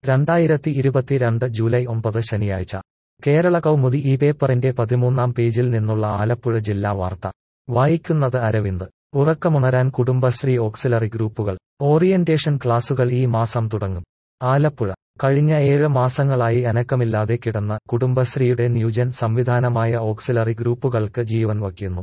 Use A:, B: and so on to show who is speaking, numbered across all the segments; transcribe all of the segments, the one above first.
A: രണ്ടായിരത്തി ഇരുപത്തിരണ്ട് ജൂലൈ ഒമ്പത് ശനിയാഴ്ച കേരള കൗമുദി ഈ പേപ്പറിന്റെ പതിമൂന്നാം പേജിൽ നിന്നുള്ള ആലപ്പുഴ ജില്ലാ വാർത്ത വായിക്കുന്നത് അരവിന്ദ് ഉറക്കമുണരാൻ കുടുംബശ്രീ ഓക്സിലറി ഗ്രൂപ്പുകൾ ഓറിയന്റേഷൻ ക്ലാസുകൾ ഈ മാസം തുടങ്ങും ആലപ്പുഴ കഴിഞ്ഞ ഏഴ് മാസങ്ങളായി അനക്കമില്ലാതെ കിടന്ന കുടുംബശ്രീയുടെ ന്യൂജൻ സംവിധാനമായ ഓക്സിലറി ഗ്രൂപ്പുകൾക്ക് ജീവൻ വയ്ക്കുന്നു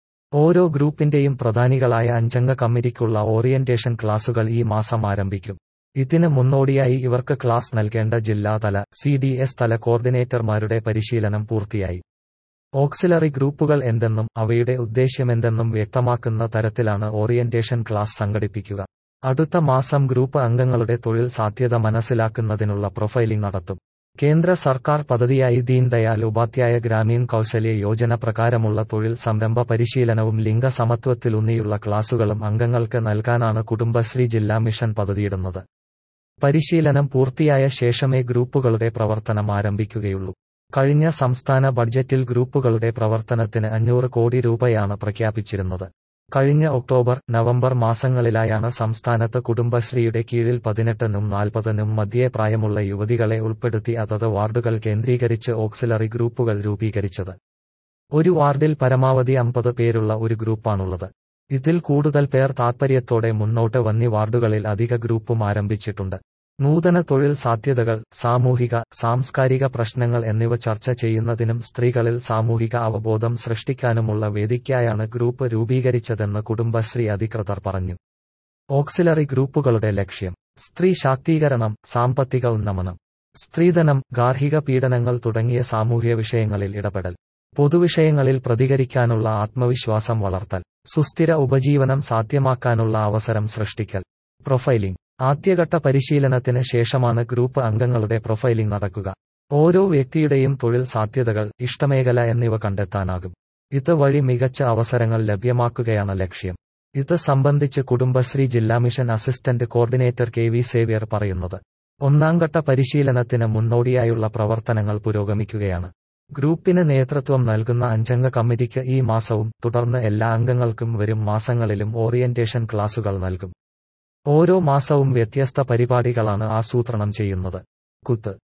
A: ഓരോ ഗ്രൂപ്പിന്റെയും പ്രധാനികളായ അഞ്ചംഗ കമ്മിറ്റിക്കുള്ള ഓറിയന്റേഷൻ ക്ലാസുകൾ ഈ മാസം ആരംഭിക്കും ഇതിന് മുന്നോടിയായി ഇവർക്ക് ക്ലാസ് നൽകേണ്ട ജില്ലാതല സി ഡി എസ് തല കോർഡിനേറ്റർമാരുടെ പരിശീലനം പൂർത്തിയായി ഓക്സിലറി ഗ്രൂപ്പുകൾ എന്തെന്നും അവയുടെ ഉദ്ദേശ്യമെന്തെന്നും വ്യക്തമാക്കുന്ന തരത്തിലാണ് ഓറിയന്റേഷൻ ക്ലാസ് സംഘടിപ്പിക്കുക അടുത്ത മാസം ഗ്രൂപ്പ് അംഗങ്ങളുടെ തൊഴിൽ സാധ്യത മനസ്സിലാക്കുന്നതിനുള്ള പ്രൊഫൈലിംഗ് നടത്തും കേന്ദ്ര സർക്കാർ പദ്ധതിയായി ദീൻ ദയാൽ ഉപാധ്യായ ഗ്രാമീൺ കൗശല്യ യോജന പ്രകാരമുള്ള തൊഴിൽ സംരംഭ പരിശീലനവും ലിംഗസമത്വത്തിലൂന്നിയുള്ള ക്ലാസുകളും അംഗങ്ങൾക്ക് നൽകാനാണ് കുടുംബശ്രീ ജില്ലാ മിഷൻ പദ്ധതിയിടുന്നത് പരിശീലനം പൂർത്തിയായ ശേഷമേ ഗ്രൂപ്പുകളുടെ പ്രവർത്തനം ആരംഭിക്കുകയുള്ളൂ കഴിഞ്ഞ സംസ്ഥാന ബഡ്ജറ്റിൽ ഗ്രൂപ്പുകളുടെ പ്രവർത്തനത്തിന് അഞ്ഞൂറ് കോടി രൂപയാണ് പ്രഖ്യാപിച്ചിരുന്നത് കഴിഞ്ഞ ഒക്ടോബർ നവംബർ മാസങ്ങളിലായാണ് സംസ്ഥാനത്ത് കുടുംബശ്രീയുടെ കീഴിൽ പതിനെട്ടിനും നാൽപ്പതിനും മധ്യേ പ്രായമുള്ള യുവതികളെ ഉൾപ്പെടുത്തി അതത് വാർഡുകൾ കേന്ദ്രീകരിച്ച് ഓക്സിലറി ഗ്രൂപ്പുകൾ രൂപീകരിച്ചത് ഒരു വാർഡിൽ പരമാവധി അമ്പത് പേരുള്ള ഒരു ഗ്രൂപ്പാണുള്ളത് ഇതിൽ കൂടുതൽ പേർ താൽപര്യത്തോടെ മുന്നോട്ട് വന്നി വാർഡുകളിൽ അധിക ഗ്രൂപ്പും ആരംഭിച്ചിട്ടുണ്ട് നൂതന തൊഴിൽ സാധ്യതകൾ സാമൂഹിക സാംസ്കാരിക പ്രശ്നങ്ങൾ എന്നിവ ചർച്ച ചെയ്യുന്നതിനും സ്ത്രീകളിൽ സാമൂഹിക അവബോധം സൃഷ്ടിക്കാനുമുള്ള വേദിക്കായാണ് ഗ്രൂപ്പ് രൂപീകരിച്ചതെന്ന് കുടുംബശ്രീ അധികൃതർ പറഞ്ഞു ഓക്സിലറി ഗ്രൂപ്പുകളുടെ ലക്ഷ്യം സ്ത്രീ ശാക്തീകരണം സാമ്പത്തിക ഉന്നമനം സ്ത്രീധനം ഗാർഹിക പീഡനങ്ങൾ തുടങ്ങിയ സാമൂഹ്യ വിഷയങ്ങളിൽ ഇടപെടൽ പൊതുവിഷയങ്ങളിൽ പ്രതികരിക്കാനുള്ള ആത്മവിശ്വാസം വളർത്തൽ സുസ്ഥിര ഉപജീവനം സാധ്യമാക്കാനുള്ള അവസരം സൃഷ്ടിക്കൽ പ്രൊഫൈലിംഗ് ആദ്യഘട്ട പരിശീലനത്തിന് ശേഷമാണ് ഗ്രൂപ്പ് അംഗങ്ങളുടെ പ്രൊഫൈലിംഗ് നടക്കുക ഓരോ വ്യക്തിയുടെയും തൊഴിൽ സാധ്യതകൾ ഇഷ്ടമേഖല എന്നിവ കണ്ടെത്താനാകും ഇത് വഴി മികച്ച അവസരങ്ങൾ ലഭ്യമാക്കുകയാണ് ലക്ഷ്യം ഇത് സംബന്ധിച്ച് കുടുംബശ്രീ ജില്ലാ mission assistant coordinator K V Xavier പറയുന്നത് ഒന്നാംഘട്ട പരിശീലനത്തിന് മുന്നോടിയായുള്ള പ്രവർത്തനങ്ങൾ പുരോഗമിക്കുകയാണ് ഗ്രൂപ്പിന് നേതൃത്വം നൽകുന്ന അഞ്ചംഗ കമ്മിറ്റിക്ക് ഈ മാസവും തുടർന്ന് എല്ലാ അംഗങ്ങൾക്കും വരും മാസങ്ങളിലും ഓറിയന്റേഷൻ ക്ലാസുകൾ നൽകും ഓരോ മാസവും വ്യത്യസ്ത പരിപാടികളാണ് ആസൂത്രണം ചെയ്യുന്നത് കുത്ത്